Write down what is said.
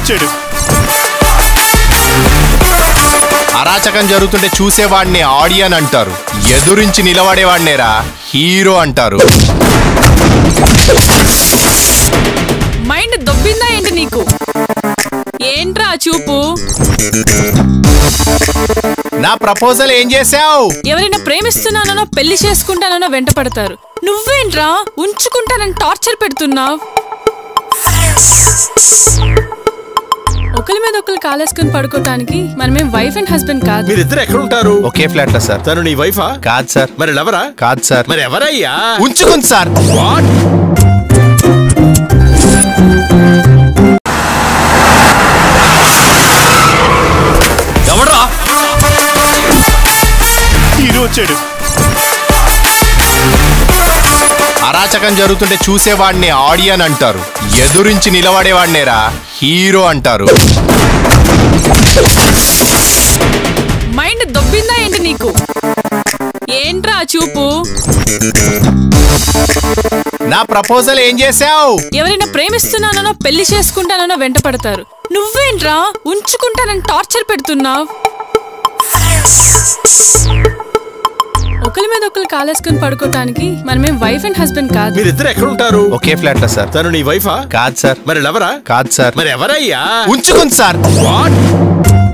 వచ్చాడు అరాచకం జరుగుతుంటే చూసేవాడిని ఆడియన్ అంటారు ఎదురించి నిలబడేవాడినేరా హీరో అంటారు మైండ్ దొబ్బిందా ఏంటి నీకు ఏంట్రా ఆ చూపు నా ప్రపోజల్ ఏం చేసావు ఎవరైనా ప్రేమిస్తున్నానో పెళ్లి చేసుకుంటానో వెంట పడతారు నువ్వేంట్రా ఉంచుకుంటానని టార్చర్ పెడుతున్నావు ఒకరి మీద ఒకరు కాలేసుకుని పడుకోవటానికి మనమేం వైఫ్ అండ్ హస్బెండ్ కాదు మీరిద్దరు ఎక్కడ ఉంటారు ఒకే ఫ్లాట్ లో సార్ తను నీ వైఫా కాదు సార్ మరి లవరా కాదు సార్ మరి ఎవరయ్యా ఉంచుకుంది సార్ వాట్ ఎవడ్రా హీరో వచ్చాడు అరాచకం జరుగుతుంటే చూసేవాడిని ఆడియన్ అంటారు ఎదురించి నిలబడేవాడినేరా హీరో అంటారు మైండ్ దొబ్బిందా ఏంటి నీకు ఏంట్రా ఆ చూపు నా ప్రపోజల్ ఏం చేసావు ఎవరైనా ప్రేమిస్తున్నానో పెళ్లి చేసుకుంటానో వెంట పడతారు నువ్వేంట్రా ఉంచుకుంటానని టార్చర్ పెడుతున్నావు ఒకరి మీద ఒకరు కాలేసుకుని పడుకోవటానికి మనమేం వైఫ్ అండ్ హస్బెండ్ కాదు మీరిద్దరు ఎక్కడ ఉంటారు ఒకే ఫ్లాట్ లో సార్ తను నీ వైఫా కాదు సార్ మరి లవరా కాదు సార్ మరి ఎవరయ్యా ఉంచుకుంది సార్ వాట్